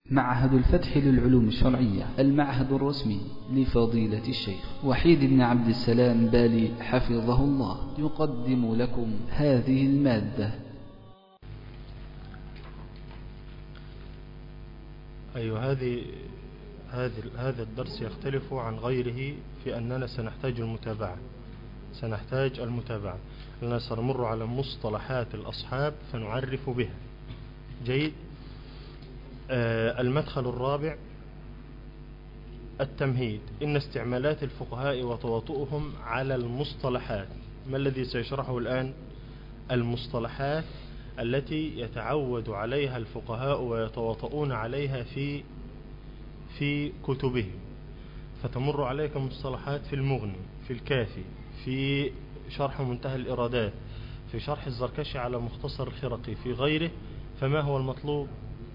معهد الفتح للعلوم الشرعية المعهد الرسمي لفضيلة الشيخ وحيد بن عبد السلام بالي حفظه الله يقدم لكم هذه المادة أيوة هذه هذه هذا الدرس يختلف عن غيره في أننا سنحتاج المتابعة سنحتاج المتابعة لأننا سنمر على مصطلحات الأصحاب فنعرف بها جيد آه المدخل الرابع التمهيد إن استعمالات الفقهاء وتواطؤهم على المصطلحات ما الذي سيشرحه الآن المصطلحات التي يتعود عليها الفقهاء ويتواطؤون عليها في في كتبهم فتمر عليك مصطلحات في المغني في الكافي في شرح منتهى الإرادات في شرح الزركشي على مختصر الخرقي في غيره فما هو المطلوب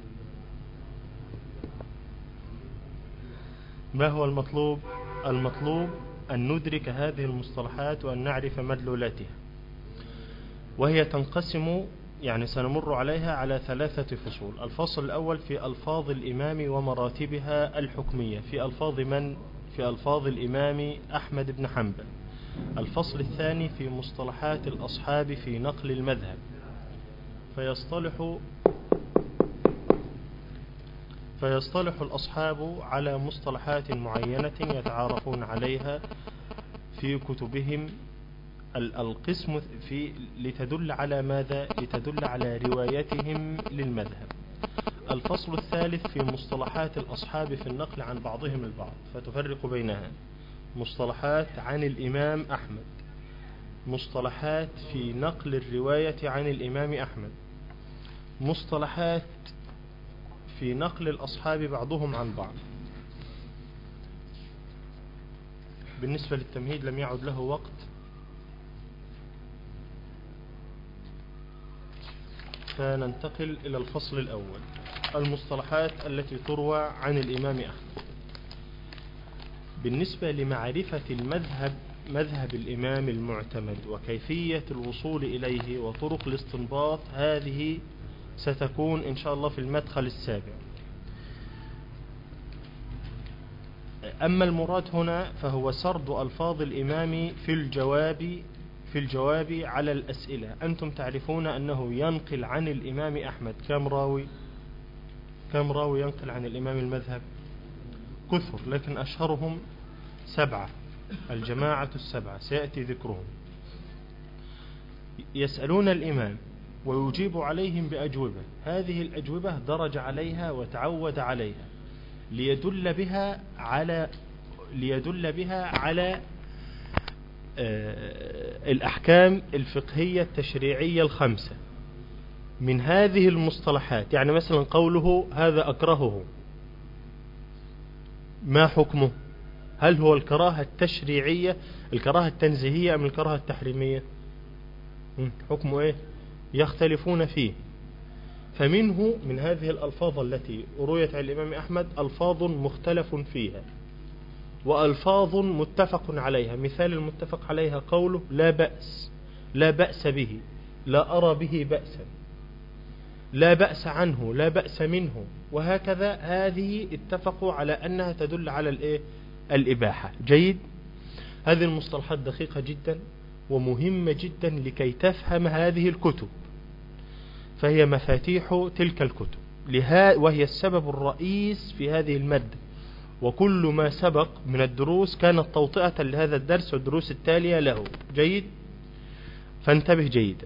ما هو المطلوب المطلوب أن ندرك هذه المصطلحات وأن نعرف مدلولاتها وهي تنقسم يعني سنمر عليها على ثلاثة فصول الفصل الأول في ألفاظ الإمام ومراتبها الحكمية في ألفاظ من في ألفاظ الإمام أحمد بن حنبل الفصل الثاني في مصطلحات الأصحاب في نقل المذهب فيصطلح فيصطلح الأصحاب على مصطلحات معينة يتعارفون عليها في كتبهم القسم في لتدل على ماذا لتدل على روايتهم للمذهب الفصل الثالث في مصطلحات الأصحاب في النقل عن بعضهم البعض فتفرق بينها مصطلحات عن الإمام أحمد مصطلحات في نقل الرواية عن الإمام أحمد مصطلحات في نقل الأصحاب بعضهم عن بعض بالنسبة للتمهيد لم يعد له وقت فننتقل إلى الفصل الأول المصطلحات التي تروى عن الإمام أحمد بالنسبة لمعرفة المذهب مذهب الإمام المعتمد وكيفية الوصول إليه وطرق الاستنباط هذه ستكون إن شاء الله في المدخل السابع أما المراد هنا فهو سرد ألفاظ الإمام في الجواب في الجواب على الأسئلة أنتم تعرفون أنه ينقل عن الإمام أحمد كم راوي كم راوي ينقل عن الإمام المذهب كثر لكن أشهرهم سبعة الجماعة السبعة سيأتي ذكرهم يسألون الإمام ويجيب عليهم بأجوبة هذه الأجوبة درج عليها وتعود عليها ليدل بها على ليدل بها على الأحكام الفقهية التشريعية الخمسة من هذه المصطلحات يعني مثلا قوله هذا أكرهه ما حكمه هل هو الكراهة التشريعية الكراهة التنزيهية أم الكراهة التحريمية حكمه إيه يختلفون فيه فمنه من هذه الألفاظ التي رويت عن الإمام أحمد ألفاظ مختلف فيها وألفاظ متفق عليها مثال المتفق عليها قوله لا بأس لا بأس به لا أرى به بأسا لا بأس عنه لا بأس منه وهكذا هذه اتفقوا على أنها تدل على الإيه؟ الإباحة جيد هذه المصطلحات دقيقة جدا ومهمة جدا لكي تفهم هذه الكتب فهي مفاتيح تلك الكتب لها وهي السبب الرئيس في هذه المادة وكل ما سبق من الدروس كانت توطئة لهذا الدرس والدروس التالية له جيد فانتبه جيدا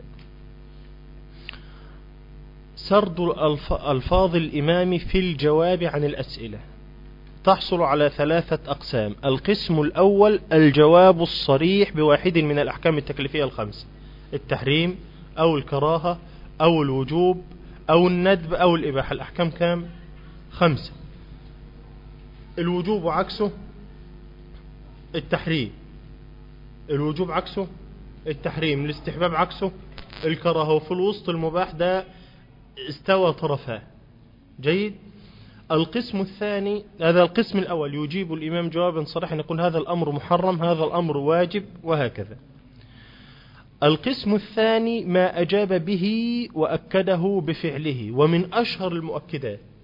سرد ألفاظ الإمام في الجواب عن الأسئلة تحصل على ثلاثة أقسام القسم الأول الجواب الصريح بواحد من الأحكام التكليفية الخمسة التحريم أو الكراهة أو الوجوب أو الندب أو الإباحة الأحكام كام خمسة الوجوب عكسه التحريم الوجوب عكسه التحريم الاستحباب عكسه الكراهة وفي الوسط المباح ده استوى طرفاه جيد القسم الثاني هذا القسم الأول يجيب الإمام جوابا صريحا يقول هذا الأمر محرم هذا الأمر واجب وهكذا القسم الثاني ما أجاب به وأكده بفعله ومن أشهر المؤكدات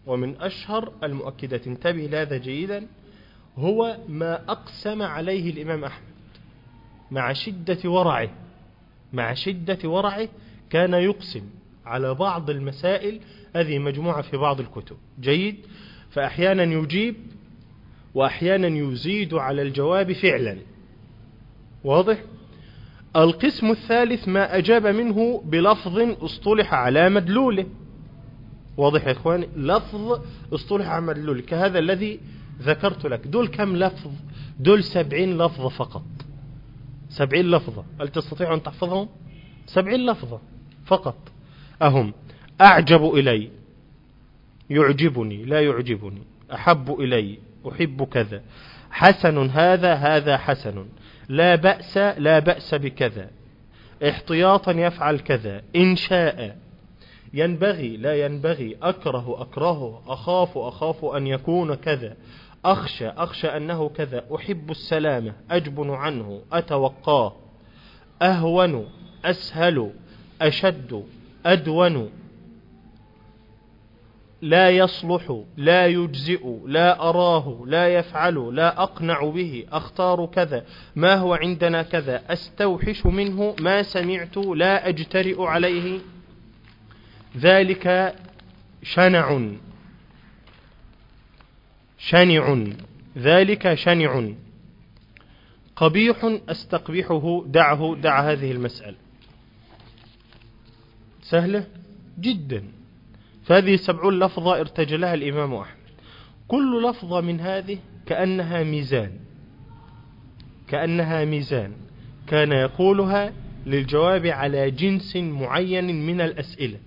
ومن أشهر المؤكدات انتبه لهذا جيدا هو ما أقسم عليه الإمام أحمد مع شدة ورعه مع شدة ورعه كان يقسم على بعض المسائل هذه مجموعة في بعض الكتب جيد فأحيانا يجيب وأحيانا يزيد على الجواب فعلا واضح القسم الثالث ما أجاب منه بلفظ اصطلح على مدلوله واضح يا إخواني لفظ اصطلح على مدلوله كهذا الذي ذكرت لك دول كم لفظ دول سبعين لفظة فقط سبعين لفظة هل تستطيع أن تحفظهم سبعين لفظة فقط أهم أعجب إلي يعجبني لا يعجبني أحب إلي أحب كذا حسن هذا هذا حسن لا بأس لا بأس بكذا احتياطا يفعل كذا إن شاء ينبغي لا ينبغي أكره أكرهه أخاف أخاف أن يكون كذا أخشى أخشى أنه كذا أحب السلامة أجبن عنه أتوقاه أهون أسهل أشد أدون لا يصلح لا يجزئ لا أراه لا يفعل لا أقنع به أختار كذا ما هو عندنا كذا أستوحش منه ما سمعت لا أجترئ عليه ذلك شنع شنع ذلك شنع قبيح أستقبحه دعه دع هذه المسألة سهلة جدا فهذه سبعون لفظة ارتجلها الإمام أحمد كل لفظة من هذه كأنها ميزان كأنها ميزان كان يقولها للجواب على جنس معين من الأسئلة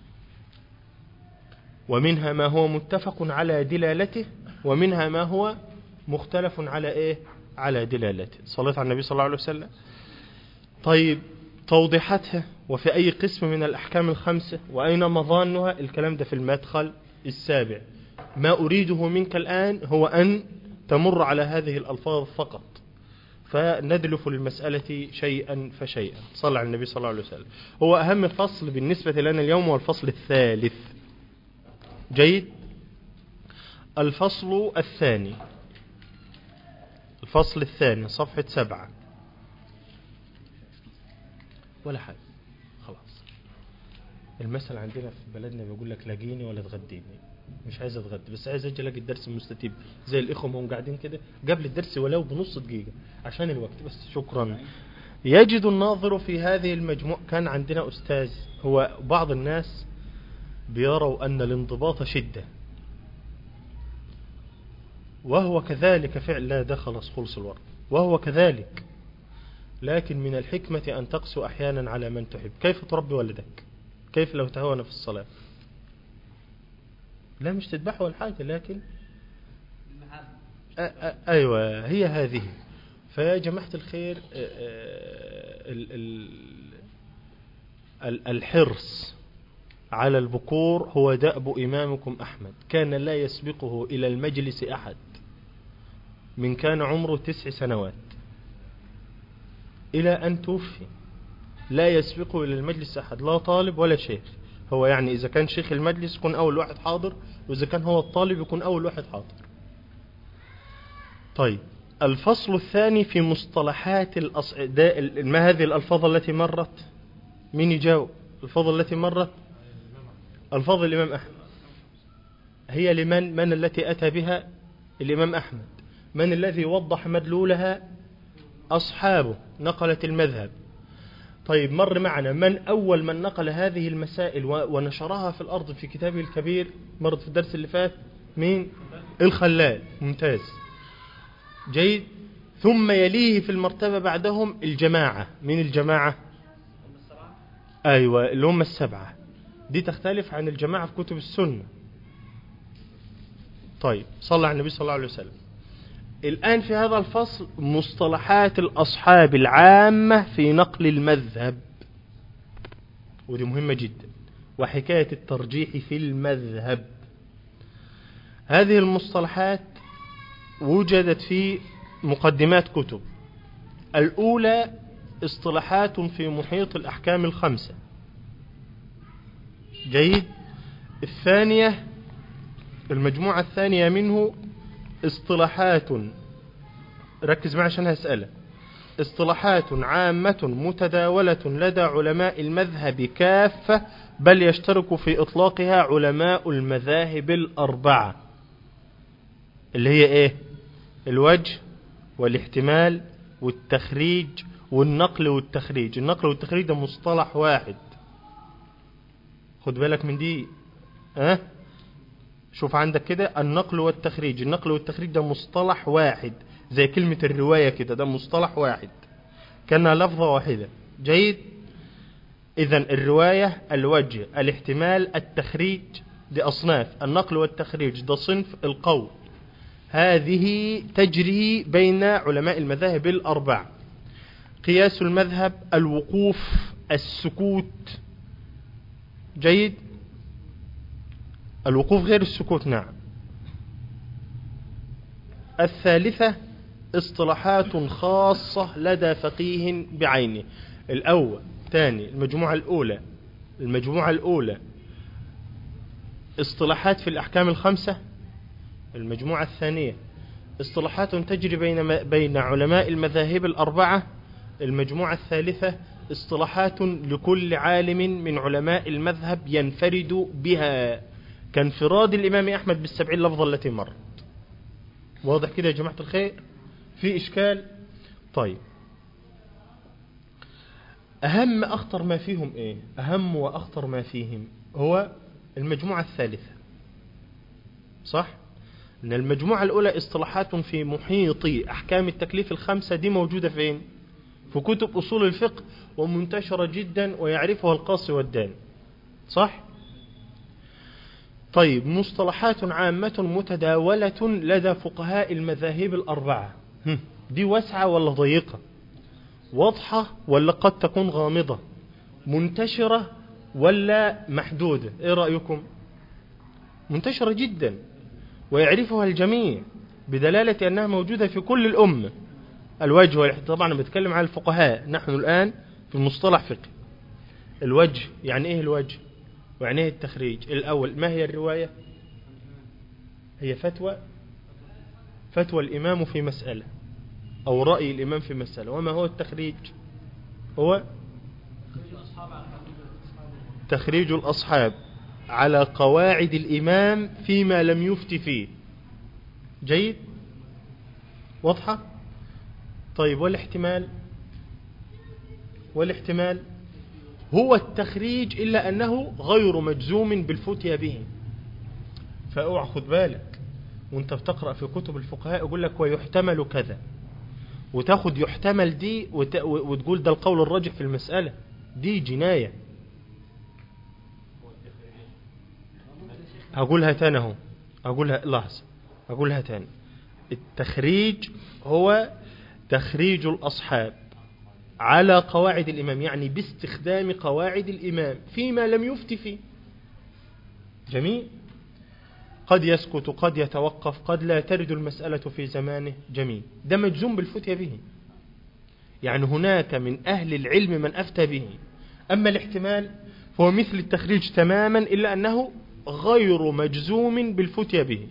ومنها ما هو متفق على دلالته ومنها ما هو مختلف على ايه على دلالته صليت على النبي صلى الله عليه وسلم طيب توضيحاتها وفي أي قسم من الأحكام الخمسة وأين مظانها الكلام ده في المدخل السابع ما أريده منك الآن هو أن تمر على هذه الألفاظ فقط فندلف المسألة شيئا فشيئا صلى على النبي صلى الله عليه وسلم هو أهم فصل بالنسبة لنا اليوم هو الفصل الثالث جيد الفصل الثاني الفصل الثاني صفحة سبعة ولا حاجة خلاص المثل عندنا في بلدنا بيقول لك لاقيني ولا تغديني مش عايز اتغدى بس عايز اجي الاقي الدرس مستتيب زي الاخوه هم قاعدين كده قبل الدرس ولو بنص دقيقه عشان الوقت بس شكرا يجد الناظر في هذه المجموعة كان عندنا أستاذ هو بعض الناس بيروا أن الانضباط شدة وهو كذلك فعل لا دخل خلص الورد وهو كذلك لكن من الحكمة أن تقسو أحيانا على من تحب كيف تربي ولدك كيف لو تهون في الصلاة لا مش تذبحه ولا حاجة لكن أ- أ- أيوة هي هذه فيا جماعة الخير أ- أ- ال- ال- ال- الحرص على البكور هو دأب إمامكم أحمد كان لا يسبقه إلى المجلس أحد من كان عمره تسع سنوات إلى أن توفي لا يسبقه إلى المجلس أحد لا طالب ولا شيخ هو يعني إذا كان شيخ المجلس يكون أول واحد حاضر وإذا كان هو الطالب يكون أول واحد حاضر طيب الفصل الثاني في مصطلحات الأص... دا... ال- ما هذه الألفاظ التي مرت مين يجاوب الألفاظ التي مرت ألفاظ الإمام أحمد هي لمن من التي أتى بها الإمام أحمد من الذي وضح مدلولها أصحابه نقلة المذهب طيب مر معنا من أول من نقل هذه المسائل و- ونشرها في الأرض في كتابه الكبير مرت في الدرس اللي فات مين الخلال ممتاز جيد ثم يليه في المرتبة بعدهم الجماعة من الجماعة أيوة اللي هم السبعة دي تختلف عن الجماعة في كتب السنة طيب صلى على النبي صلى الله عليه وسلم الآن في هذا الفصل مصطلحات الأصحاب العامة في نقل المذهب ودي مهمة جدا وحكاية الترجيح في المذهب هذه المصطلحات وجدت في مقدمات كتب الأولى اصطلاحات في محيط الأحكام الخمسة جيد الثانية المجموعة الثانية منه اصطلاحات ركز معي عشان هسألك اصطلاحات عامة متداولة لدى علماء المذهب كافة بل يشترك في إطلاقها علماء المذاهب الأربعة اللي هي إيه الوجه والاحتمال والتخريج والنقل والتخريج النقل والتخريج ده مصطلح واحد خد بالك من دي ها أه؟ شوف عندك كده النقل والتخريج النقل والتخريج ده مصطلح واحد زي كلمة الرواية كده ده مصطلح واحد كانها لفظة واحدة جيد إذا الرواية الوجه الاحتمال التخريج دي أصناف النقل والتخريج ده صنف القول هذه تجري بين علماء المذاهب الأربع قياس المذهب الوقوف السكوت جيد الوقوف غير السكوت نعم الثالثة اصطلاحات خاصة لدى فقيه بعينه الأول ثاني المجموعة الأولى المجموعة الأولى اصطلاحات في الأحكام الخمسة المجموعة الثانية اصطلاحات تجري بين بين علماء المذاهب الأربعة المجموعة الثالثة اصطلاحات لكل عالم من علماء المذهب ينفرد بها كانفراد الإمام أحمد بالسبعين لفظة التي مرت واضح كده يا جماعة الخير في إشكال طيب أهم أخطر ما فيهم إيه أهم وأخطر ما فيهم هو المجموعة الثالثة صح أن المجموعة الأولى اصطلاحات في محيط أحكام التكليف الخمسة دي موجودة فين في كتب أصول الفقه ومنتشرة جدا ويعرفها القاصي والدان صح طيب مصطلحات عامة متداولة لدى فقهاء المذاهب الأربعة دي واسعة ولا ضيقة واضحة ولا قد تكون غامضة منتشرة ولا محدودة ايه رأيكم منتشرة جدا ويعرفها الجميع بدلالة أنها موجودة في كل الأمة الوجه والإحتمال طبعا بتكلم عن الفقهاء نحن الآن في مصطلح فقه الوجه يعني ايه الوجه ويعني ايه التخريج الأول ما هي الرواية هي فتوى فتوى الإمام في مسألة أو رأي الإمام في مسألة وما هو التخريج هو تخريج الأصحاب على قواعد الإمام فيما لم يفت فيه جيد واضحة طيب والاحتمال والاحتمال هو التخريج إلا أنه غير مجزوم بالفتية به فاوعى خد بالك وانت بتقرأ في كتب الفقهاء يقول لك ويحتمل كذا وتاخد يحتمل دي وت... وتقول ده القول الراجح في المسألة دي جناية هقولها تاني اهو هقولها لحظة هقولها تاني التخريج هو تخريج الأصحاب على قواعد الإمام يعني باستخدام قواعد الإمام فيما لم يفت فيه جميل قد يسكت قد يتوقف قد لا ترد المسألة في زمانه جميل ده مجزوم بالفتية به يعني هناك من أهل العلم من أفتى به أما الاحتمال فهو مثل التخريج تماما إلا أنه غير مجزوم بالفتية به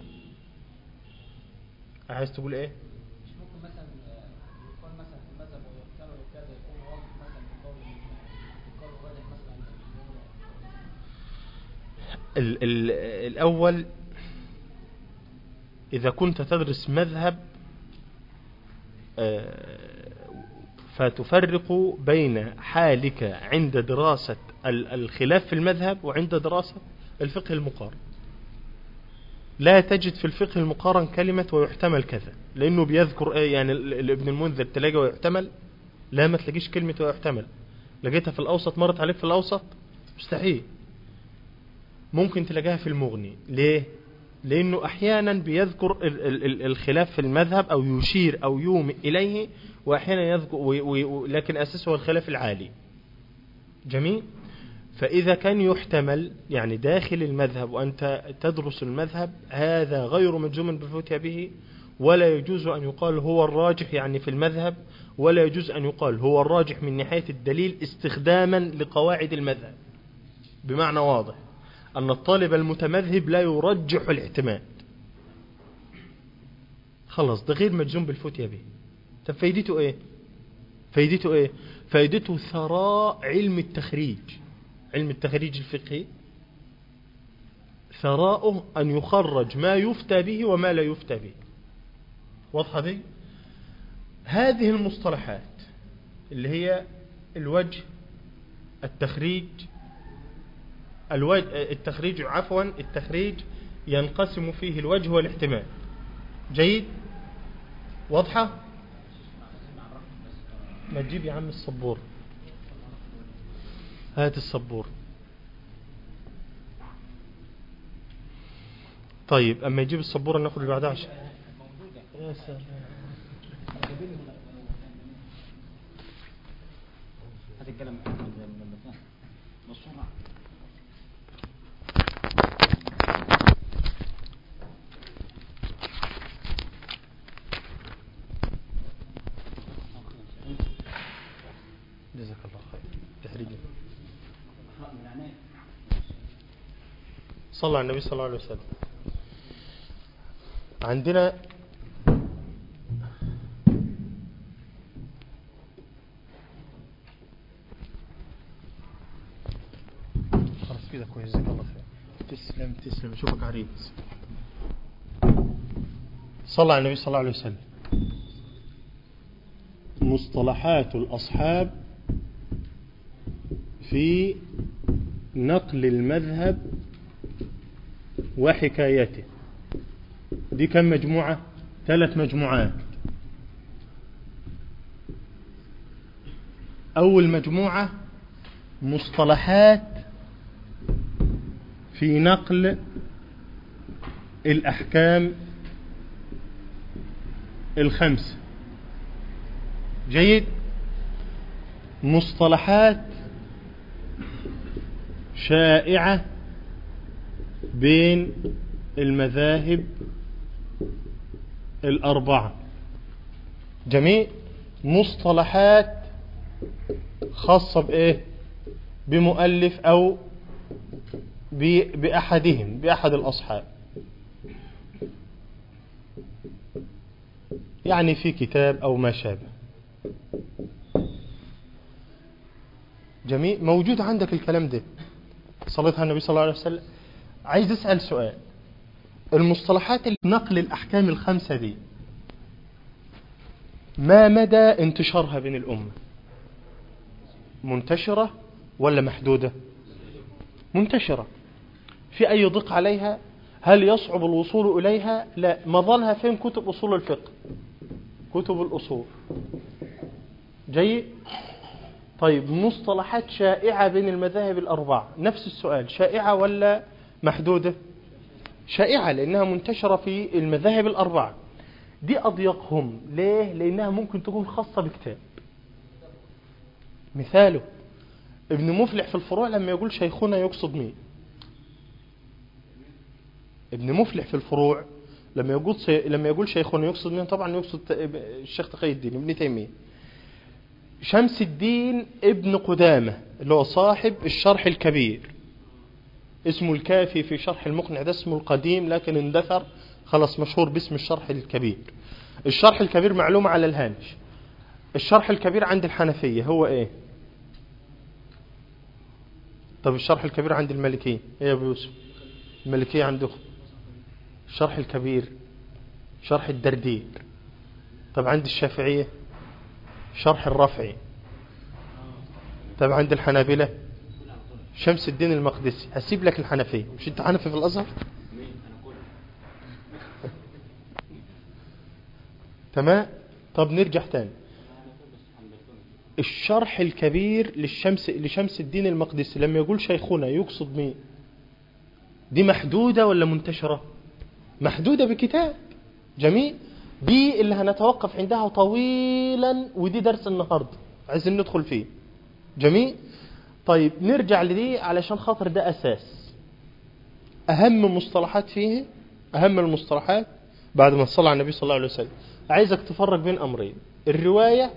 عايز تقول ايه مش ممكن مثلا يكون مثلا في المذهب ويحتمل كذا يكون واضح مثلا في قول في قول الراجح مثلا ال ال الأول إذا كنت تدرس مذهب آه، فتفرق بين حالك عند دراسة ال- الخلاف في المذهب وعند دراسة الفقه المقارن لا تجد في الفقه المقارن كلمة ويحتمل كذا لأنه بيذكر إيه يعني ال- ال- ابن المنذر تلاقي ويحتمل لا ما تلاقيش كلمة ويحتمل لقيتها في الأوسط مرت عليك في الأوسط مستحيل ممكن تلاقيها في المغني ليه لأنه أحيانا بيذكر ال- ال- ال- الخلاف في المذهب أو يشير أو يومئ إليه وأحيانا يذكر وي- وي- لكن أساسه هو الخلاف العالي جميل فإذا كان يحتمل يعني داخل المذهب وأنت تدرس المذهب هذا غير مجزوم بالفتية به ولا يجوز أن يقال هو الراجح يعني في المذهب ولا يجوز أن يقال هو الراجح من ناحية الدليل استخداما لقواعد المذهب بمعنى واضح أن الطالب المتمذهب لا يرجح الاعتماد خلاص ده غير مجزوم بالفتية به طب فايدته ايه فايدته ايه فايدته ثراء علم التخريج علم التخريج الفقهي ثراؤه أن يخرج ما يفتى به وما لا يفتى به واضحة دي هذه المصطلحات اللي هي الوجه التخريج الوجه التخريج عفوا التخريج ينقسم فيه الوجه والاحتمال جيد واضحة ما تجيب يا عم الصبور هات الصبور طيب اما يجيب الصبورة ناخد اللي بعدها عشان يا سلام هتتكلم من بسرعة جزاك الله خير تحريجا من عناية صلى على النبي صلى الله عليه وسلم عندنا خلاص كده كويس جزاك الله خير تسلم تسلم اشوفك عريس صلى على النبي صلى الله عليه وسلم مصطلحات الأصحاب في نقل المذهب وحكايته دي كم مجموعة ثلاث مجموعات أول مجموعة مصطلحات في نقل الأحكام الخمسة جيد مصطلحات شائعة بين المذاهب الأربعة جميع مصطلحات خاصة بإيه بمؤلف أو ب- بأحدهم بأحد الأصحاب يعني في كتاب أو ما شابه جميع موجود عندك الكلام ده صليتها النبي صلى الله عليه وسلم عايز اسأل سؤال المصطلحات اللي نقل الأحكام الخمسة دي ما مدى انتشارها بين الأمة منتشرة ولا محدودة منتشرة في أي ضيق عليها هل يصعب الوصول إليها لا مظلها فين كتب أصول الفقه كتب الأصول جيد طيب مصطلحات شائعة بين المذاهب الأربعة نفس السؤال شائعة ولا محدودة شائعة لأنها منتشرة في المذاهب الأربعة دي أضيقهم ليه لأنها ممكن تكون خاصة بكتاب مثاله ابن مفلح في الفروع لما يقول شيخنا يقصد مين ابن مفلح في الفروع لما يقول سي... لما يقول شيخنا يقصد مين طبعا يقصد ت- الشيخ تقي الدين ابن تيمية شمس الدين ابن قدامة اللي هو صاحب الشرح الكبير اسمه الكافي في شرح المقنع ده اسمه القديم لكن اندثر خلاص مشهور باسم الشرح الكبير الشرح الكبير معلومة على الهامش الشرح الكبير عند الحنفية هو ايه طب الشرح الكبير عند المالكية ايه يا ابو يوسف المالكية عندكم الشرح الكبير شرح الدردير طب عند الشافعية شرح الرفعي طب عند الحنابلة شمس الدين المقدسي هسيب لك الحنفية مش انت حنفي في الازهر تمام طب نرجع تاني الشرح الكبير للشمس لشمس الدين المقدسي لما يقول شيخنا يقصد مين دي محدودة ولا منتشرة محدودة بكتاب جميل دي اللي هنتوقف عندها طويلا ودي درس النهاردة عايزين ندخل فيه جميل طيب نرجع لدي علشان خاطر ده أساس أهم مصطلحات فيه أهم المصطلحات بعد ما صلى على النبي صلى الله عليه وسلم عايزك تفرق بين أمرين الرواية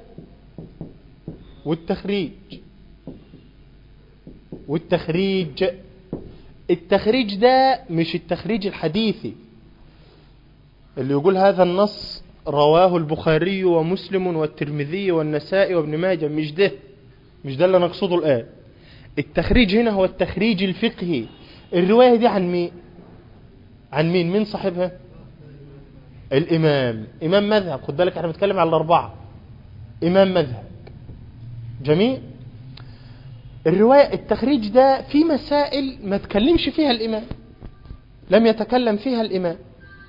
والتخريج والتخريج التخريج ده مش التخريج الحديثي اللي يقول هذا النص رواه البخاري ومسلم والترمذي والنسائي وابن ماجه مش ده مش ده اللي نقصده الآن التخريج هنا هو التخريج الفقهي الرواية دي عن مين عن مين مين صاحبها الإمام إمام مذهب خد بالك احنا بنتكلم على الأربعة إمام مذهب جميل الرواية التخريج ده في مسائل ما تكلمش فيها الإمام لم يتكلم فيها الإمام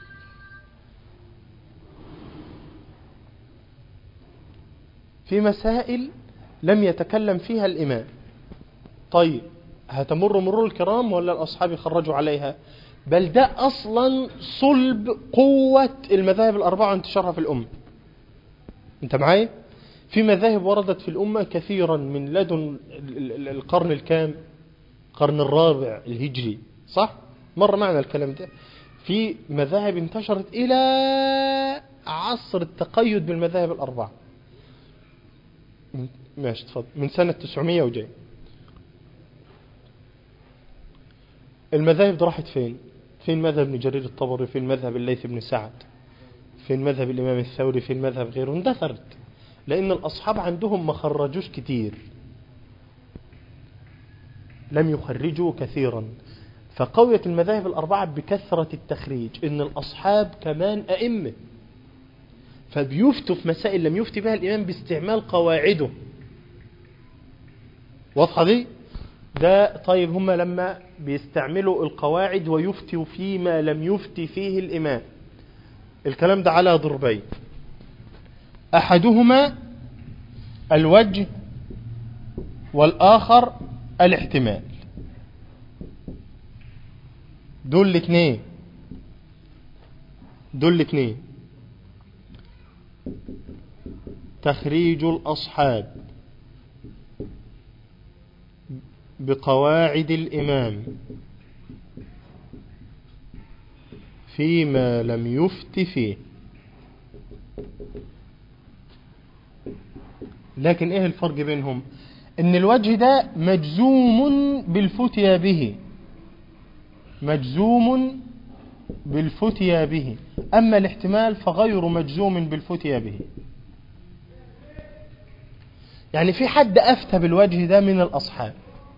في مسائل لم يتكلم فيها الإمام طيب هتمر مرور الكرام ولا الأصحاب يخرجوا عليها بل ده أصلا صلب قوة المذاهب الأربعة وانتشارها في الأمة أنت معايا؟ في مذاهب وردت في الأمة كثيرا من لدن القرن الكام القرن الرابع الهجري صح؟ مر معنا الكلام ده في مذاهب انتشرت إلى عصر التقيد بالمذاهب الأربعة ماشي تفضل من سنة 900 وجاي المذاهب دي راحت فين فين مذهب ابن جرير الطبري فين مذهب الليث بن سعد فين مذهب الإمام الثوري فين مذهب غيره اندثرت لأن الأصحاب عندهم ما خرجوش كتير لم يخرجوا كثيرا فقوية المذاهب الأربعة بكثرة التخريج إن الأصحاب كمان أئمة فبيفتوا في مسائل لم يفتي بها الإمام باستعمال قواعده واضحة دي ده طيب هم لما بيستعملوا القواعد ويفتوا فيما لم يفتي فيه الإمام الكلام ده على ضربين أحدهما الوجه والآخر الاحتمال دول الاثنين دول الاثنين تخريج الأصحاب بقواعد الإمام فيما لم يفت فيه لكن ايه الفرق بينهم ان الوجه ده مجزوم بالفتيا به مجزوم بالفتيا به اما الاحتمال فغير مجزوم بالفتيا به يعني في حد افتى بالوجه ده من الاصحاب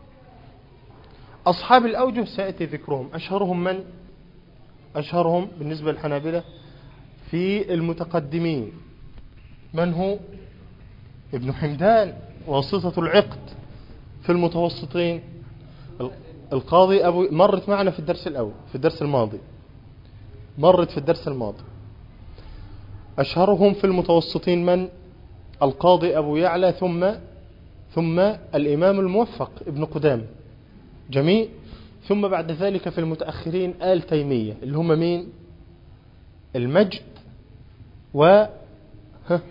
اصحاب الاوجه سياتي ذكرهم اشهرهم من اشهرهم بالنسبه للحنابلة في المتقدمين من هو ابن حمدان واسطة العقد في المتوسطين القاضي أبو مرت معنا في الدرس الأول في الدرس الماضي مرت في الدرس الماضي أشهرهم في المتوسطين من القاضي أبو يعلى ثم ثم الإمام الموفق ابن قدام جميع ثم بعد ذلك في المتأخرين آل تيمية اللي هم مين المجد و ها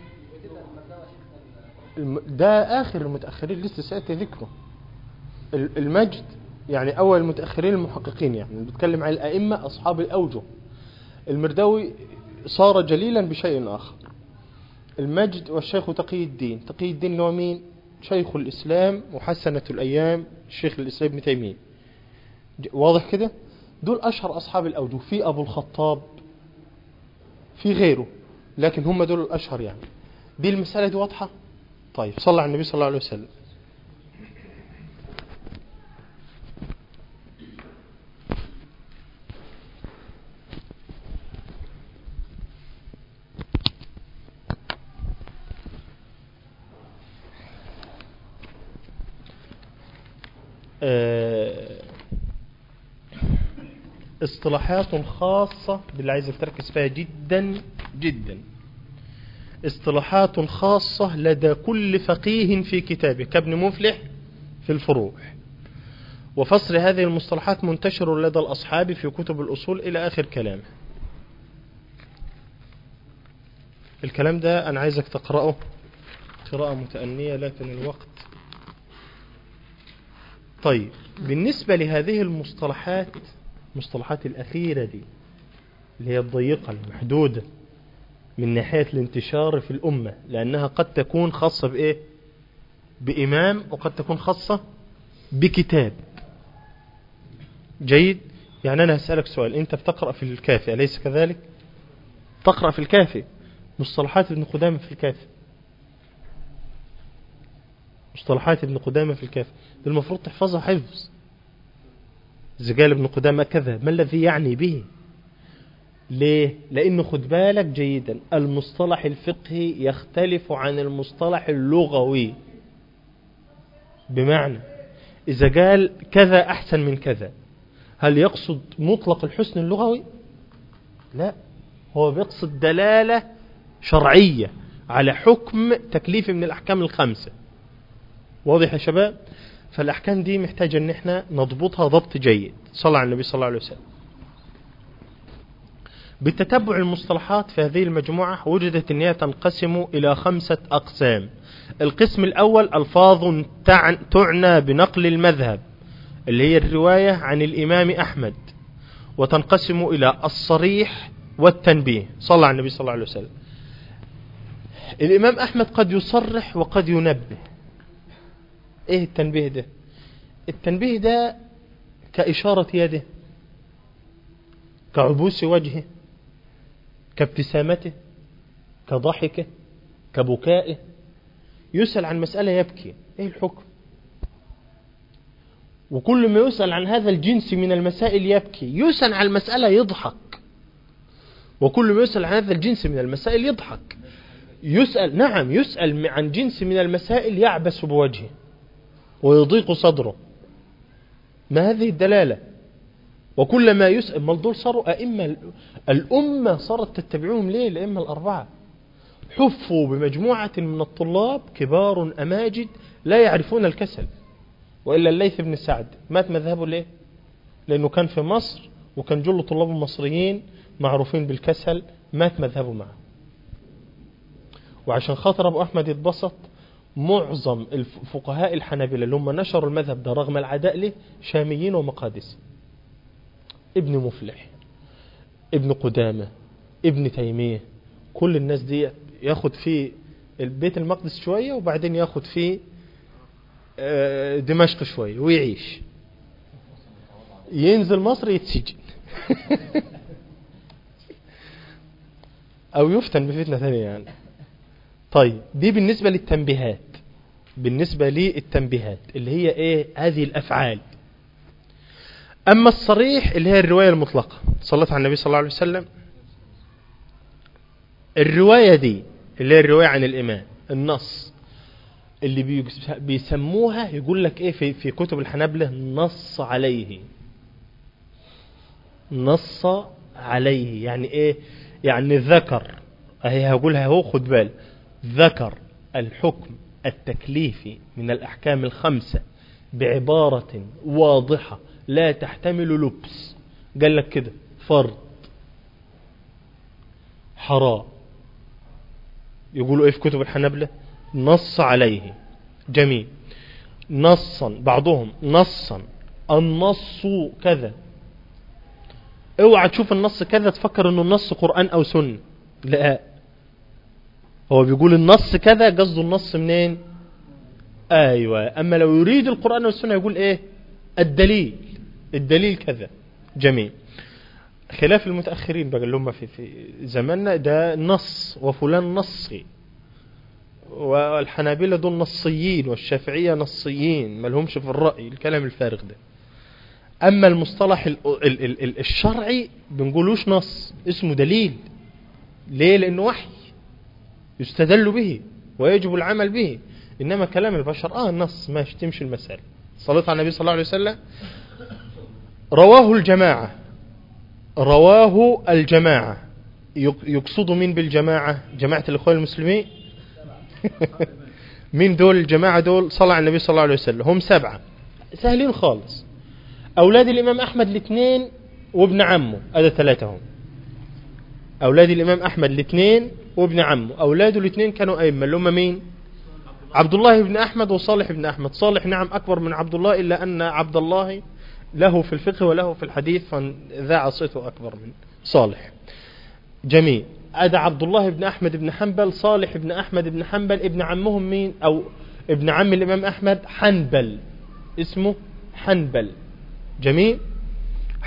ده آخر المتأخرين لسه سأتي ذكره المجد يعني أول المتأخرين المحققين يعني بتكلم عن الأئمة أصحاب الأوجه المرداوي صار جليلا بشيء آخر المجد والشيخ تقي الدين تقي الدين اللي هو مين شيخ الإسلام وحسنة الأيام الشيخ الإسلام ابن تيمية واضح كده دول أشهر أصحاب الأوجه في أبو الخطاب في غيره لكن هم دول الأشهر يعني دي المسألة دي واضحة طيب صلى على النبي صلى الله عليه وسلم اصطلاحات خاصة باللي عايزك تركز فيها جدا جدا اصطلاحات خاصة لدى كل فقيه في كتابه كابن مفلح في الفروع وفصل هذه المصطلحات منتشر لدى الأصحاب في كتب الأصول إلى آخر كلامه الكلام ده أنا عايزك تقرأه قراءة متأنية لكن الوقت طيب بالنسبة لهذه المصطلحات المصطلحات الأخيرة دي اللي هي الضيقة المحدودة من ناحية الانتشار في الأمة لأنها قد تكون خاصة بإيه بإمام وقد تكون خاصة بكتاب جيد يعني أنا هسألك سؤال أنت بتقرأ في الكافي أليس كذلك تقرأ في الكافي مصطلحات ابن قدامة في الكافي مصطلحات ابن قدامة في الكافي ده المفروض تحفظها حفظ إذا قال ابن قدامة كذا ما الذي يعني به ليه لأنه خد بالك جيدا المصطلح الفقهي يختلف عن المصطلح اللغوي بمعنى إذا قال كذا أحسن من كذا هل يقصد مطلق الحسن اللغوي لا هو بيقصد دلالة شرعية على حكم تكليف من الأحكام الخمسة واضح يا شباب فالأحكام دي محتاجة أن احنا نضبطها ضبط جيد صلى على النبي صلى الله عليه وسلم بتتبع المصطلحات في هذه المجموعة وجدت أنها تنقسم إلى خمسة أقسام القسم الأول ألفاظ تعنى بنقل المذهب اللي هي الرواية عن الإمام أحمد وتنقسم إلى الصريح والتنبيه صلى على النبي صلى الله عليه وسلم الإمام أحمد قد يصرح وقد ينبه إيه التنبيه ده التنبيه ده كإشارة يده كعبوس وجهه كابتسامته كضحكه كبكائه يسأل عن مسألة يبكي ايه الحكم وكل ما يسأل عن هذا الجنس من المسائل يبكي يسأل عن المسألة يضحك وكل ما يسأل عن هذا الجنس من المسائل يضحك يسأل نعم يسأل عن جنس من المسائل يعبس بوجهه ويضيق صدره ما هذه الدلالة وكلما يسأل ما دول صاروا أئمة الأمة صارت تتبعوهم ليه الأئمة الأربعة حفوا بمجموعة من الطلاب كبار أماجد لا يعرفون الكسل وإلا الليث بن سعد مات مذهبه ليه لأنه كان في مصر وكان جل طلاب المصريين معروفين بالكسل مات مذهبه معه وعشان خاطر أبو أحمد يتبسط معظم الفقهاء الحنابلة اللي هم نشروا المذهب ده رغم العداء له شاميين ومقادس ابن مفلح ابن قدامة ابن تيمية كل الناس دي ياخد في البيت المقدس شوية وبعدين ياخد في دمشق شوية ويعيش ينزل مصر يتسجن او يفتن بفتنة ثانية يعني طيب دي بالنسبة للتنبيهات بالنسبة للتنبيهات اللي هي ايه هذه الافعال اما الصريح اللي هي الرواية المطلقة صلت على النبي صلى الله عليه وسلم الرواية دي اللي هي الرواية عن الامام النص اللي بيسموها يقول لك ايه في, في كتب الحنابلة نص عليه نص عليه يعني ايه يعني ذكر اهي هقولها هو خد بال ذكر الحكم التكليفي من الأحكام الخمسة بعبارة واضحة لا تحتمل لبس قال لك كده فرض حرام يقولوا ايه في كتب الحنبلة نص عليه جميل نصا بعضهم نصا النص كذا اوعى تشوف النص كذا تفكر انه النص قرآن او سنة لا هو بيقول النص كذا قصده النص منين ايوه اما لو يريد القرآن والسنة يقول ايه الدليل الدليل كذا جميل خلاف المتأخرين بقى اللي هم في, في زماننا ده نص وفلان نصي والحنابلة دول نصيين والشافعية نصيين ما لهمش في الرأي الكلام الفارغ ده أما المصطلح ال ال ال ال الشرعي بنقولوش نص اسمه دليل ليه لأنه وحي يستدل به ويجب العمل به إنما كلام البشر آه نص ما تمشي المسألة صلاة على النبي صلى الله عليه وسلم رواه الجماعة رواه الجماعة يقصد مين بالجماعة جماعة الإخوان المسلمين مين دول الجماعة دول صلى على النبي صلى الله عليه وسلم هم سبعة سهلين خالص أولاد الإمام أحمد الاثنين وابن عمه هذا ثلاثة هم أولاد الإمام أحمد الاثنين وابن عمه أولاده الاثنين كانوا أئمة اللي هم مين عبد الله بن أحمد وصالح بن أحمد صالح نعم أكبر من عبد الله إلا أن عبد الله له في الفقه وله في الحديث فذاع صيته أكبر من صالح جميل أدى عبد الله بن أحمد بن حنبل صالح بن أحمد بن حنبل ابن عمهم مين أو ابن عم الإمام أحمد حنبل اسمه حنبل جميل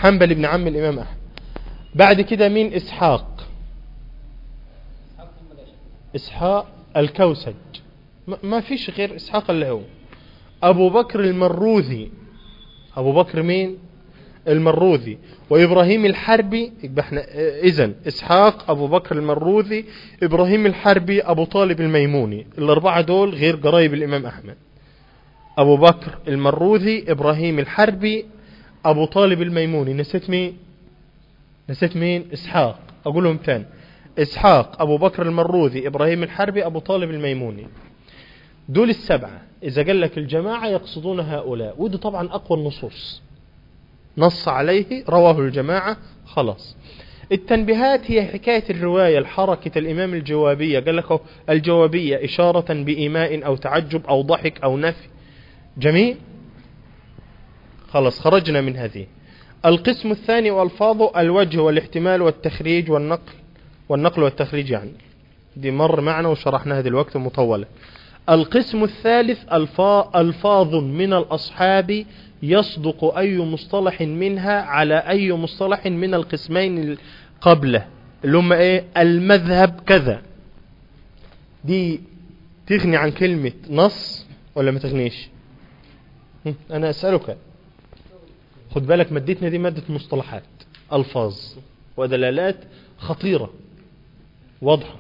حنبل ابن عم الإمام أحمد بعد كده مين إسحاق اسحاق ثم لا شك إسحاق الكوسج ما- ما فيش غير إسحاق اللي هو أبو بكر المروذي أبو بكر مين المروذي وإبراهيم الحربي يبقى احنا إذن إسحاق أبو بكر المروذي إبراهيم الحربي أبو طالب الميموني الأربعة دول غير قرايب الإمام أحمد أبو بكر المروذي إبراهيم الحربي أبو طالب الميموني نسيت مين نسيت مين إسحاق أقولهم تاني إسحاق أبو بكر المروذي إبراهيم الحربي أبو طالب الميموني دول السبعة إذا قال لك الجماعة يقصدون هؤلاء وده طبعا أقوى النصوص نص عليه رواه الجماعة خلاص التنبيهات هي حكاية الرواية الحركة الإمام الجوابية قال لك أهو الجوابية إشارة بإيماء أو تعجب أو ضحك أو نفي جميل خلاص خرجنا من هذه القسم الثاني والفاظه الوجه والاحتمال والتخريج والنقل والنقل والتخريج يعني دي مر معنا وشرحناها دلوقتي مطولة القسم الثالث الفا- ألفاظ من الأصحاب يصدق أي مصطلح منها على أي مصطلح من القسمين قبله اللي هم إيه المذهب كذا دي تغني عن كلمة نص ولا ما تغنيش هم، أنا أسألك خد بالك مادتنا دي مادة مصطلحات ألفاظ ودلالات خطيرة واضحة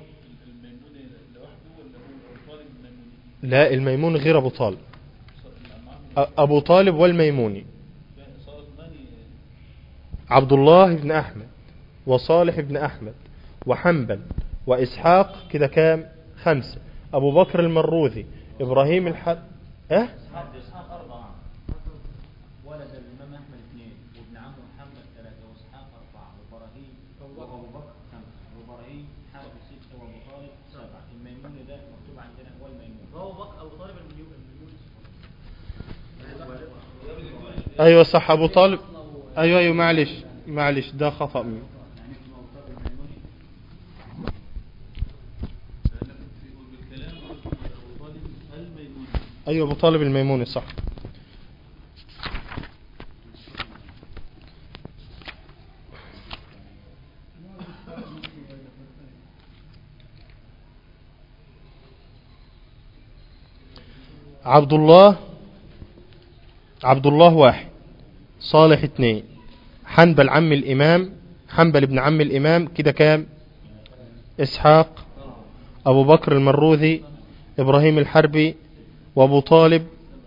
لا الميمون غير أبو طالب أ- أبو طالب والميموني عبد الله بن أحمد وصالح بن أحمد وحنبل وإسحاق كده كام خمسة أبو بكر المروذي إبراهيم الحد أه اسحاق اربعه ولد الامام احمد اثنين وابن عمرو محمد ثلاثه واسحاق اربعه وابراهيم وابو بكر خمسه وابراهيم حرب سته وابو طالب سبعه الميمون ده مكتوب عندنا هو الميمون ابو بكر ابو طالب الميمون أيوة صح أبو طالب أيوة أيوة معلش معلش ده خطأ مني أيوة أبو طالب الميموني صح عبد الله عبد الله واحد صالح اثنين حنبل عم الإمام حنبل ابن عم الإمام كده كام إسحاق أبو بكر المروذي إبراهيم الحربي وأبو طالب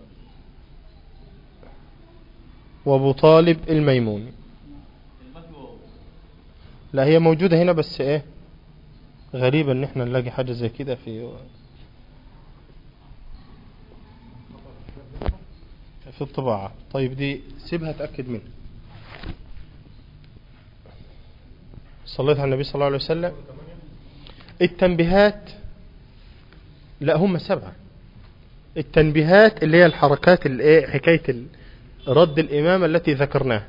وأبو طالب الميموني لا هي موجودة هنا بس إيه غريبة إن إحنا نلاقي حاجة زي كده في في الطباعة طيب دي سيبها تأكد منها صليت على النبي صلى الله عليه وسلم التنبيهات لا هم سبعة التنبيهات اللي هي الحركات اللي ايه حكاية ال- رد الإمام التي ذكرناها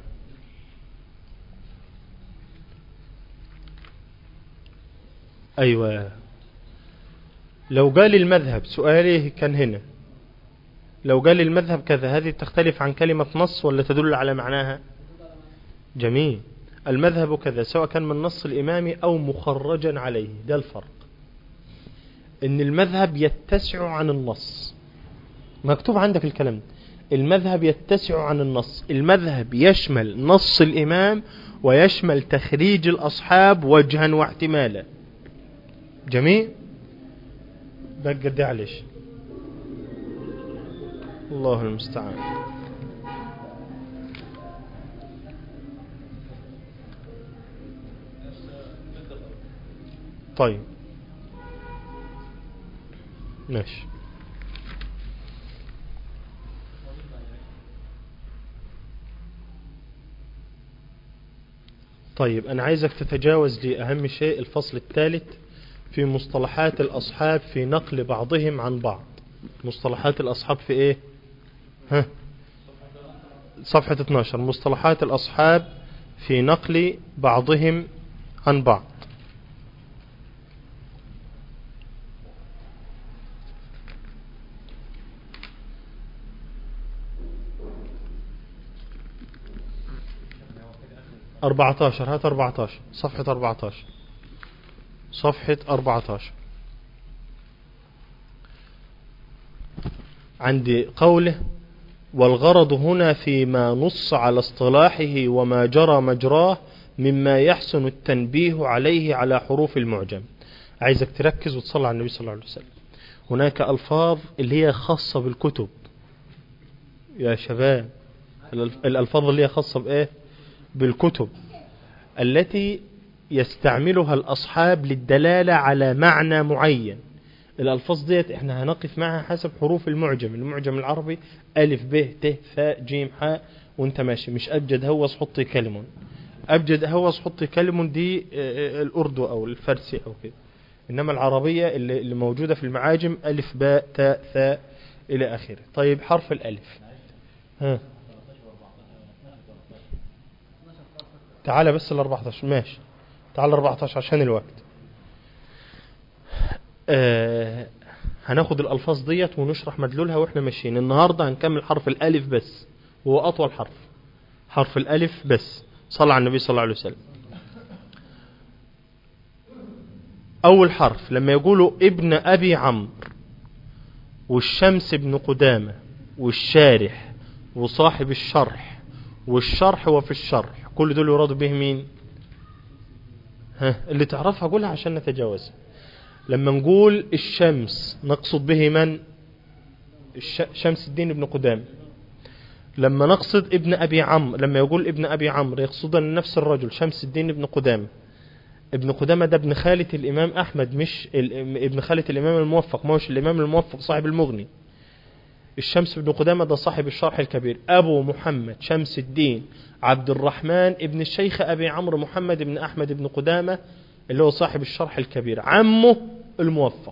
أيوة لو قال المذهب سؤالي كان هنا لو قال المذهب كذا هذه تختلف عن كلمة نص ولا تدل على معناها جميل المذهب كذا سواء كان من نص الإمام أو مخرجا عليه ده الفرق إن المذهب يتسع عن النص مكتوب عندك الكلام ده المذهب يتسع عن النص المذهب يشمل نص الإمام ويشمل تخريج الأصحاب وجها واحتمالا جميل بقى قد إيه عليش الله المستعان طيب ماشي طيب أنا عايزك تتجاوز لي أهم شيء الفصل الثالث في مصطلحات الأصحاب في نقل بعضهم عن بعض مصطلحات الأصحاب في إيه ها صفحة 12 مصطلحات الأصحاب في نقل بعضهم عن بعض 14 هات 14 صفحة 14 صفحة 14 عند قوله والغرض هنا فيما نص على اصطلاحه وما جرى مجراه مما يحسن التنبيه عليه على حروف المعجم عايزك تركز وتصلي على النبي صلى الله عليه وسلم هناك ألفاظ اللي هي خاصة بالكتب يا شباب الألف- الألفاظ اللي هي خاصة بإيه بالكتب التي يستعملها الأصحاب للدلالة على معنى معين الألفاظ ديت احنا هنقف معها حسب حروف المعجم المعجم العربي ألف ب ت ثاء جيم حاء وانت ماشي مش أبجد هوس حطي كلمة أبجد هوس حطي كلمة دي آه، آه، الأردو أو الفارسي أو كده إنما العربية اللي اللي موجودة في المعاجم ألف باء تاء ثاء إلى آخره طيب حرف الألف ها تعال بس ال 14 ماشي تعال 14 عشان الوقت آه هناخد الألفاظ ديت ونشرح مدلولها واحنا ماشيين النهاردة هنكمل حرف الألف بس وهو أطول حرف حرف الألف بس صلى على النبي صلى الله عليه وسلم أول حرف لما يقولوا ابن أبي عمرو والشمس ابن قدامة والشارح وصاحب الشرح والشرح وفي الشرح كل دول يراد به مين ها اللي تعرفها قولها عشان نتجاوزها لما نقول الشمس نقصد به من الش... شمس الدين ابن قدامة لما نقصد ابن أبي عمرو لما يقول ابن أبي عمرو يقصد نفس الرجل شمس الدين ابن قدامة ابن قدامة ده ابن خالة الإمام أحمد مش ال- ابن خالة الإمام الموفق ما هوش الإمام الموفق صاحب المغني الشمس بن قدامة ده صاحب الشرح الكبير أبو محمد شمس الدين عبد الرحمن ابن الشيخ أبي عمرو محمد بن أحمد بن قدامة اللي هو صاحب الشرح الكبير عمه الموفق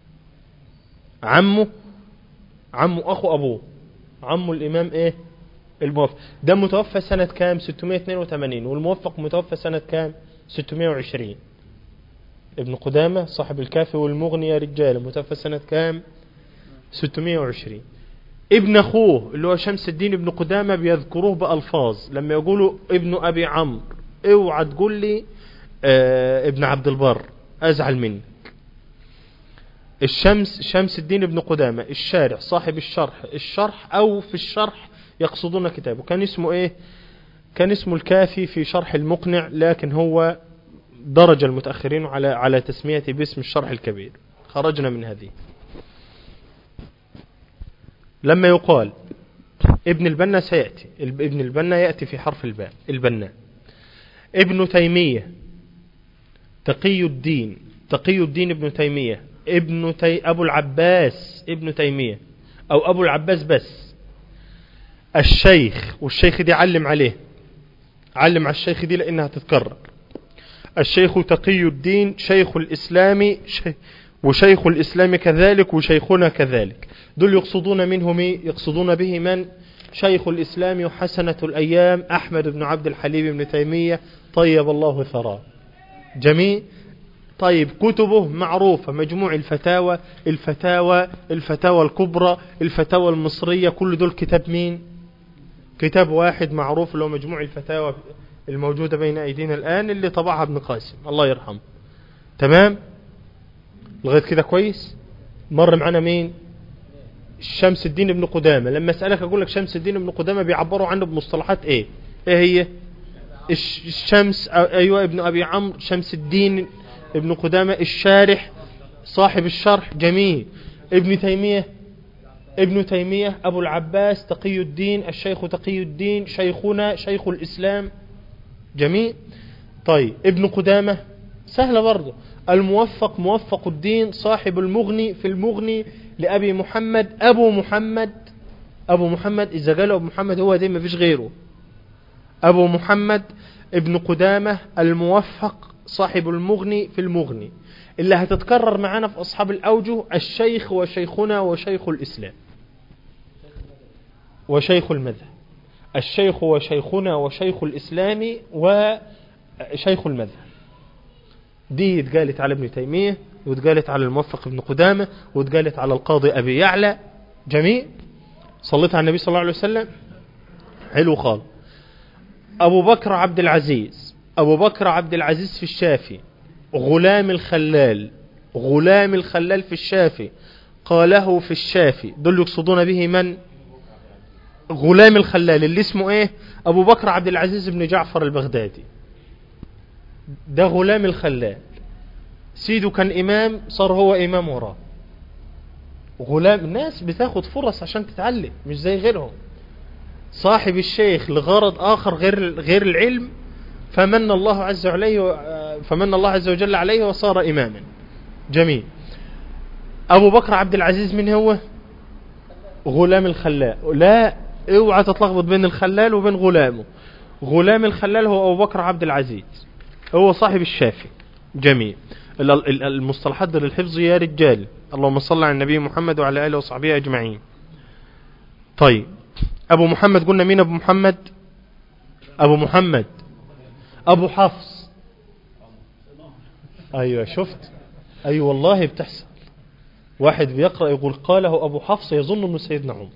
عمه عمه أخو أبوه عمه الإمام إيه الموفق ده متوفى سنة كام 682 والموفق متوفى سنة كام 620 ابن قدامة صاحب الكافي والمغني يا رجال متوفى سنة كام 620 ابن اخوه اللي هو شمس الدين ابن قدامة بيذكروه بألفاظ لما يقولوا ابن ابي عمرو اوعى تقول لي آه ابن عبد البر ازعل منك الشمس شمس الدين ابن قدامة الشارح صاحب الشرح الشرح او في الشرح يقصدون كتابه كان اسمه ايه كان اسمه الكافي في شرح المقنع لكن هو درج المتأخرين على على تسميته باسم الشرح الكبير خرجنا من هذه لما يقال ابن البنا سيأتي ابن البنا يأتي في حرف الباء البنا ابن تيمية تقي الدين تقي الدين ابن تيمية ابن تي أبو العباس ابن تيمية أو أبو العباس بس الشيخ والشيخ دي علم عليه علم على الشيخ دي لأنها تتكرر الشيخ تقي الدين شيخ الإسلام شي وشيخ الإسلام كذلك وشيخنا كذلك دول يقصدون منهم إيه؟ يقصدون به من شيخ الإسلام حسنة الأيام أحمد بن عبد الحليم بن تيمية طيب الله ثراه جميع طيب كتبه معروفة مجموع الفتاوى الفتاوى الفتاوى الكبرى الفتاوى المصرية كل دول كتاب مين كتاب واحد معروف اللي هو مجموع الفتاوى الموجودة بين أيدينا الآن اللي طبعها ابن قاسم الله يرحمه تمام لغاية كده كويس مر معنا مين شمس الدين ابن قدامة لما اسألك اقول لك شمس الدين ابن قدامة بيعبروا عنه بمصطلحات ايه ايه هي الش- الشمس ايوه ابن ابي عمرو شمس الدين ابن قدامة الشارح صاحب الشرح جميل ابن تيمية ابن تيمية ابو العباس تقي الدين الشيخ تقي الدين شيخنا شيخ الاسلام جميل طيب ابن قدامة سهلة برضه الموفق موفق الدين صاحب المغني في المغني لأبي محمد أبو محمد أبو محمد إذا قالوا أبو محمد هو ده ما فيش غيره أبو محمد ابن قدامة الموفق صاحب المغني في المغني اللي هتتكرر معانا في أصحاب الأوجه الشيخ وشيخنا وشيخ الإسلام وشيخ المذهب الشيخ وشيخنا وشيخ الإسلام وشيخ المذهب دي اتقالت على ابن تيمية واتقالت على الموفق ابن قدامة واتقالت على القاضي أبي يعلى جميع صليت على النبي صلى الله عليه وسلم حلو خالص أبو بكر عبد العزيز أبو بكر عبد العزيز في الشافي غلام الخلال غلام الخلال في الشافي قاله في الشافي دول يقصدون به من غلام الخلال اللي اسمه ايه ابو بكر عبد العزيز بن جعفر البغدادي ده غلام الخلال سيده كان امام صار هو امام وراه غلام الناس بتاخد فرص عشان تتعلم مش زي غيرهم صاحب الشيخ لغرض اخر غير غير العلم فمن الله عز عليه فمن الله عز وجل عليه وصار اماما جميل ابو بكر عبد العزيز من هو غلام الخلال لا اوعى تتلخبط بين الخلال وبين غلامه غلام الخلال هو ابو بكر عبد العزيز هو صاحب الشافي جميل ال- ال- المصطلحات دي للحفظ يا رجال اللهم صل على النبي محمد وعلى اله وصحبه اجمعين طيب ابو محمد قلنا مين ابو محمد ابو محمد ابو حفص ايوه شفت اي أيوة والله بتحصل واحد بيقرأ يقول قاله ابو حفص يظن انه سيدنا عمر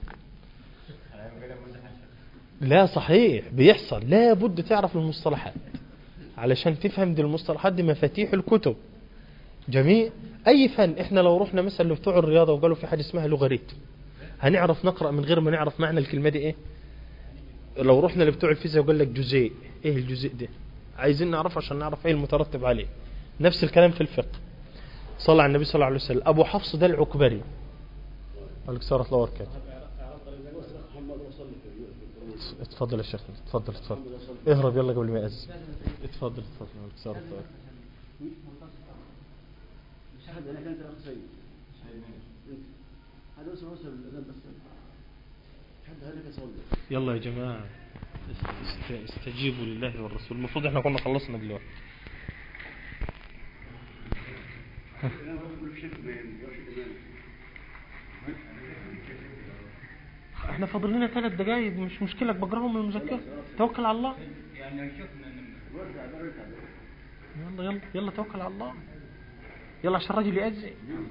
لا صحيح بيحصل لا بد تعرف المصطلحات علشان تفهم دي المصطلحات دي مفاتيح الكتب جميع اي فن احنا لو رحنا مثلا لبتوع الرياضه وقالوا في حاجه اسمها لوغاريتم هنعرف نقرا من غير ما نعرف معنى الكلمه دي ايه لو رحنا لبتوع الفيزياء وقال لك جزيء ايه الجزيء ده عايزين نعرف عشان نعرف ايه المترتب عليه نفس الكلام في الفقه صلى على النبي صلى الله عليه وسلم ابو حفص ده العكبري عليك سارة الله وبركاته اتفضل يا شيخ اتفضل اتفضل اهرب يلا قبل ما يأذن اتفضل اتفضل عليك سارة الله وبركاته هذا انا كانت اخ سيد هذا اسمه وصل الاذان بس حد هذا كسول يلا يا جماعة است- استجيبوا لله والرسول المفروض احنا كنا خلصنا دلوقتي احنا فاضل لنا ثلاث دقايق مش مشكلة بقراهم من المذكرة توكل على الله يلا يلا يلا توكل على الله يلا عشان الراجل يأذن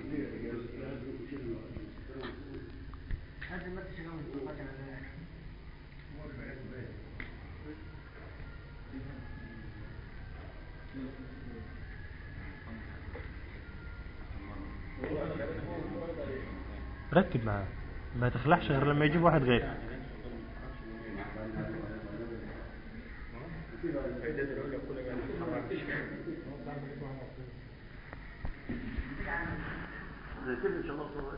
رتب معاه ما تخلعش غير لما يجيب واحد غير ان شاء الله صور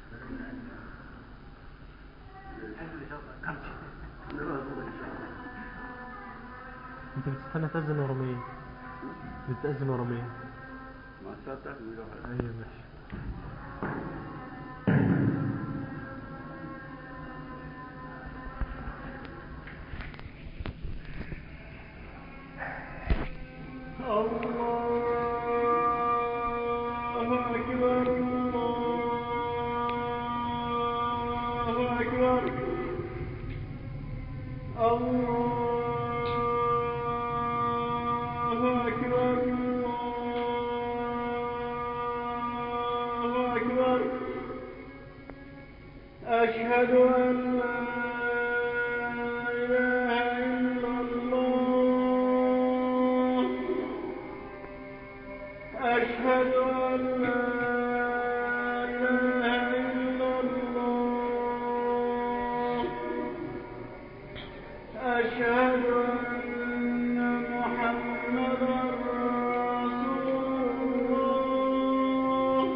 انت بتستنى تأذن ورا مين بتأذن ورا مين مع الساعه بتاعت ايوه ماشي أشهد أن لا إله إلا الله أشهد أن لا إله إلا الله أشهد أن محمدا رسول الله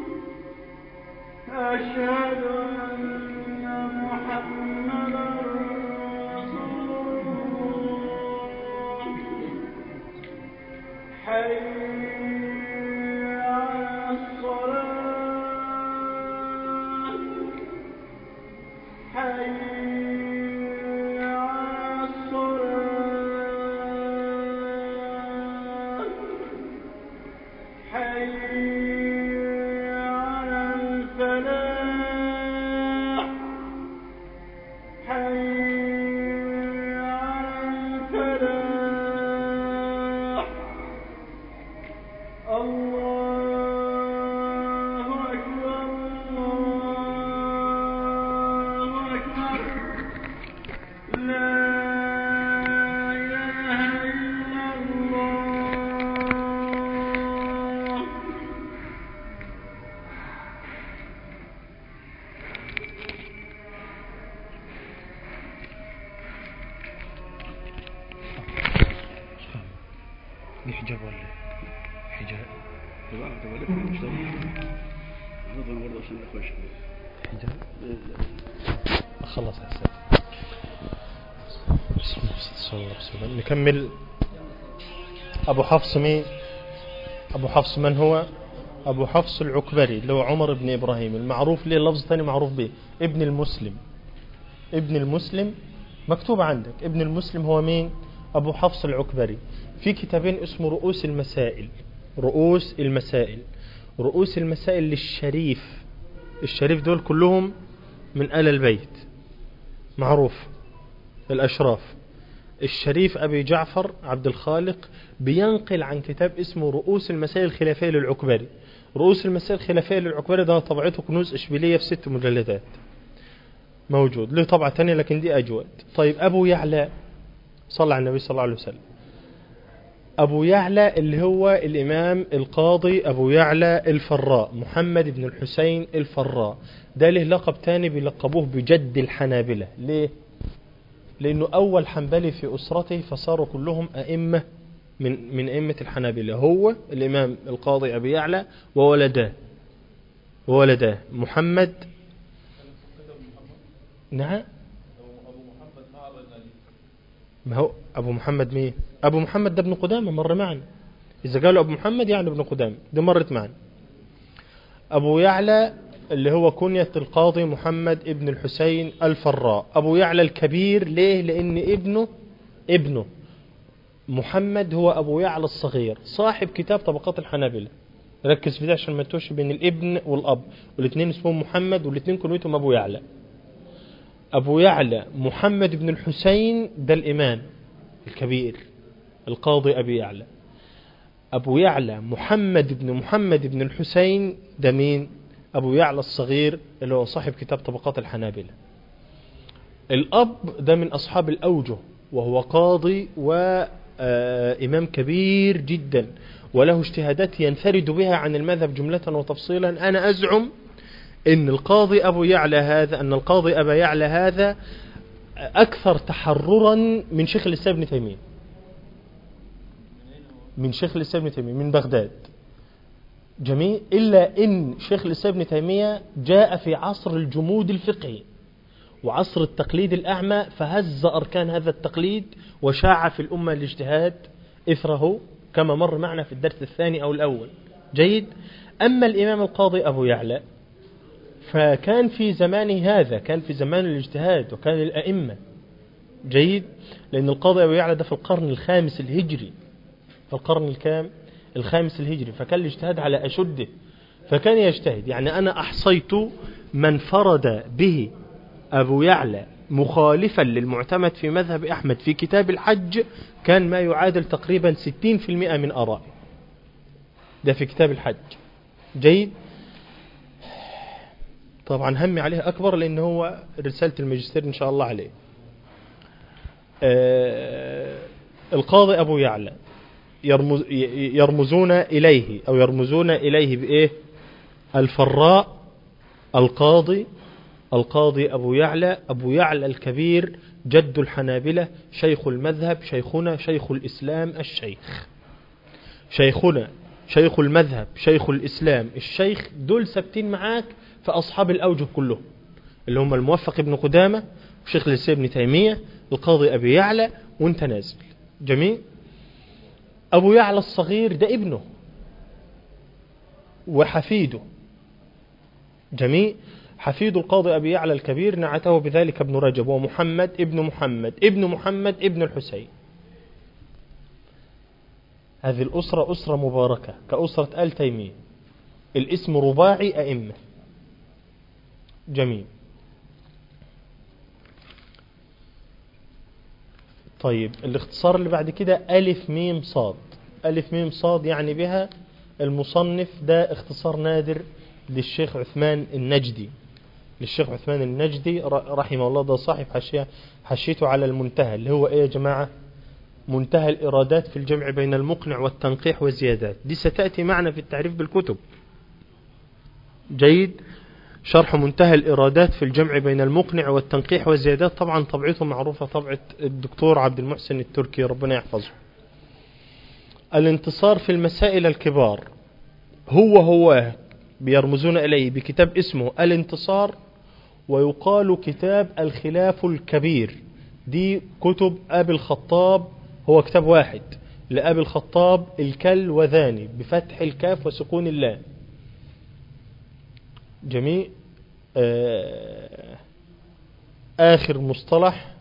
أشهد أن محمدا رسول الله حي على الصلاة حي على الصلاة حي على الفلاح حي على الفلاح الله أكبر الله أكبر لا حجاب ولا حجاب تبع تبع لك مش نظرا برضه عشان الاخوه يشوفوا. حجاب لا، خلص يا سيدي بسم الله بسم الله بسم الله نكمل أبو حفص مين أبو حفص من هو أبو حفص العكبري اللي هو عمر بن إبراهيم المعروف ليه لفظ ثاني معروف به ابن المسلم ابن المسلم مكتوب عندك ابن المسلم هو مين أبو حفص العكبري في كتابين اسمه رؤوس المسائل رؤوس المسائل رؤوس المسائل للشريف الشريف دول كلهم من آل البيت معروف الأشراف الشريف أبي جعفر عبد الخالق بينقل عن كتاب اسمه رؤوس المسائل الخلافية للعكبري رؤوس المسائل الخلافية للعكبري ده طبعته كنوز إشبيلية في ست مجلدات موجود له طبعة تانية لكن دي أجود طيب أبو يعلى صلى على النبي صلى الله عليه وسلم أبو يعلى اللي هو الإمام القاضي أبو يعلى الفراء محمد بن الحسين الفراء ده له لقب تاني بيلقبوه بجد الحنابلة ليه؟ لأنه أول حنبلي في أسرته فصاروا كلهم أئمة من من أئمة الحنابلة هو الإمام القاضي أبي يعلى وولداه وولداه محمد نعم ما هو أبو محمد مين أبو محمد ده ابن قدامة مر معنا إذا قالوا أبو محمد يعني ابن قدامة ده مرت معنا أبو يعلى اللي هو كنية القاضي محمد ابن الحسين الفراء أبو يعلى الكبير ليه لأن ابنه ابنه محمد هو أبو يعلى الصغير صاحب كتاب طبقات الحنابلة ركز في ده عشان ما تتوهش بين الابن والأب والاثنين اسمهم محمد والاثنين كنيتهم أبو يعلى أبو يعلى محمد بن الحسين ده الإمام الكبير القاضي أبي يعلى أبو يعلى محمد بن محمد بن الحسين ده مين أبو يعلى الصغير اللي هو صاحب كتاب طبقات الحنابلة الأب ده من أصحاب الأوجه وهو قاضي وإمام كبير جدا وله اجتهادات ينفرد بها عن المذهب جملة وتفصيلا أنا أزعم ان القاضي ابو يعلى هذا ان القاضي ابا يعلى هذا اكثر تحررا من شيخ الاسلام ابن تيميه من شيخ الاسلام ابن تيميه من بغداد جميل الا ان شيخ الاسلام ابن تيميه جاء في عصر الجمود الفقهي وعصر التقليد الاعمى فهز اركان هذا التقليد وشاع في الامه الاجتهاد اثره كما مر معنا في الدرس الثاني او الاول جيد اما الامام القاضي ابو يعلى فكان في زمان هذا كان في زمان الاجتهاد وكان الأئمة جيد لأن القاضي أبو يعلى ده في القرن الخامس الهجري في القرن الكام الخامس الهجري فكان الاجتهاد على أشده فكان يجتهد يعني أنا أحصيت من فرد به أبو يعلى مخالفا للمعتمد في مذهب أحمد في كتاب الحج كان ما يعادل تقريبا 60% من آرائه ده في كتاب الحج جيد طبعا همي عليه أكبر لأن هو رسالة الماجستير إن شاء الله عليه آه القاضي أبو يعلى يرمز يرمزون إليه أو يرمزون إليه بإيه الفراء القاضي القاضي أبو يعلى أبو يعلى الكبير جد الحنابلة شيخ المذهب شيخنا شيخ الإسلام الشيخ شيخنا شيخ المذهب شيخ الإسلام الشيخ دول ثابتين معاك في أصحاب الأوجه كلهم اللي هم الموفق ابن قدامة وشيخ الإسلام ابن تيمية القاضي أبي يعلى وانت نازل جميل أبو يعلى الصغير ده ابنه وحفيده جميل حفيد القاضي أبي يعلى الكبير نعته بذلك ابن رجب ومحمد ابن محمد ابن محمد ابن الحسين هذه الأسرة أسرة مباركة كأسرة آل تيمية الاسم رباعي أئمة جميل طيب الاختصار اللي بعد كده ألف ميم صاد ألف ميم صاد يعني بها المصنف ده اختصار نادر للشيخ عثمان النجدي للشيخ عثمان النجدي رحمه الله ده صاحب حاشية حشيته على المنتهى اللي هو ايه يا جماعة منتهى الإرادات في الجمع بين المقنع والتنقيح والزيادات دي ستأتي معنا في التعريف بالكتب جيد شرح منتهى الإرادات في الجمع بين المقنع والتنقيح والزيادات طبعا طبعته معروفة طبعة الدكتور عبد المحسن التركي ربنا يحفظه الانتصار في المسائل الكبار هو هو بيرمزون إليه بكتاب اسمه الانتصار ويقال كتاب الخلاف الكبير دي كتب أبي الخطاب هو كتاب واحد لأبي الخطاب الكلوذاني بفتح الكاف وسكون اللام جميع آه آخر مصطلح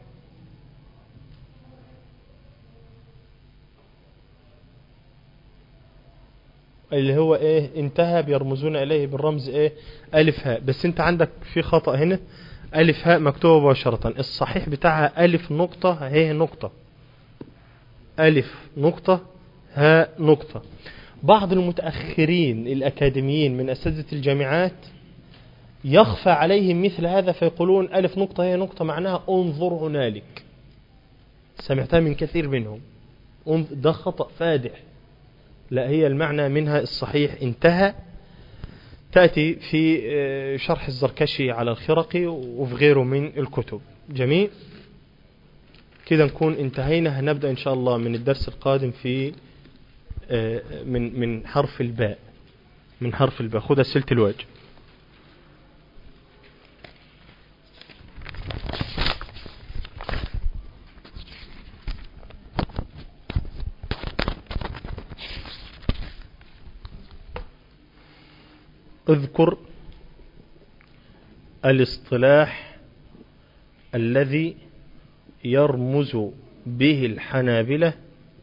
اللي هو ايه انتهى بيرمزون اليه بالرمز ايه الف هاء بس انت عندك في خطأ هنا الف هاء مكتوبة مباشرة الصحيح بتاعها الف نقطة هي نقطة الف نقطة هاء نقطة بعض المتأخرين الأكاديميين من أساتذة الجامعات يخفى عليهم مثل هذا فيقولون ألف نقطة هي نقطة معناها انظر هنالك سمعتها من كثير منهم انظ- ده خطأ فادح لا هي المعنى منها الصحيح انتهى تأتي في آه، شرح الزركشي على الخرقي وفي غيره من الكتب جميل كده نكون انتهينا هنبدأ إن شاء الله من الدرس القادم في آه، من من حرف الباء من حرف الباء خذ سلة الوجه اذكر الاصطلاح الذي يرمز به الحنابلة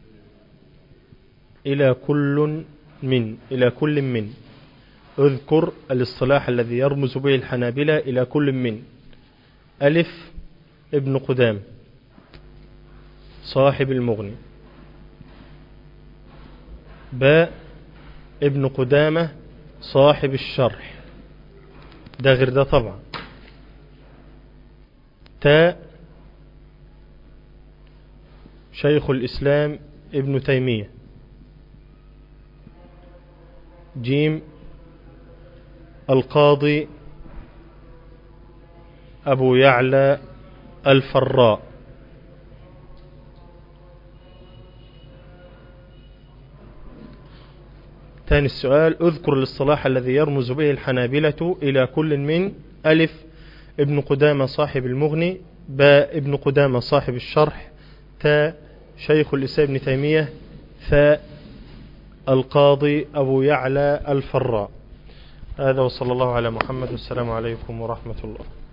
إلى كل من إلى كل من اذكر الاصطلاح الذي يرمز به الحنابلة إلى كل من ألف ابن قدام صاحب المغني باء ابن قدامة صاحب الشرح ده غير ده طبعا تاء شيخ الإسلام ابن تيمية جيم القاضي أبو يعلى الفراء ثاني السؤال اذكر الاصطلاح الذي يرمز به الحنابلة إلى كل من ألف ابن قدامة صاحب المغني باء ابن قدامة صاحب الشرح تاء شيخ الإسلام ابن تيمية ثاء القاضي أبو يعلى الفراء هذا وصلى الله على محمد والسلام عليكم ورحمة الله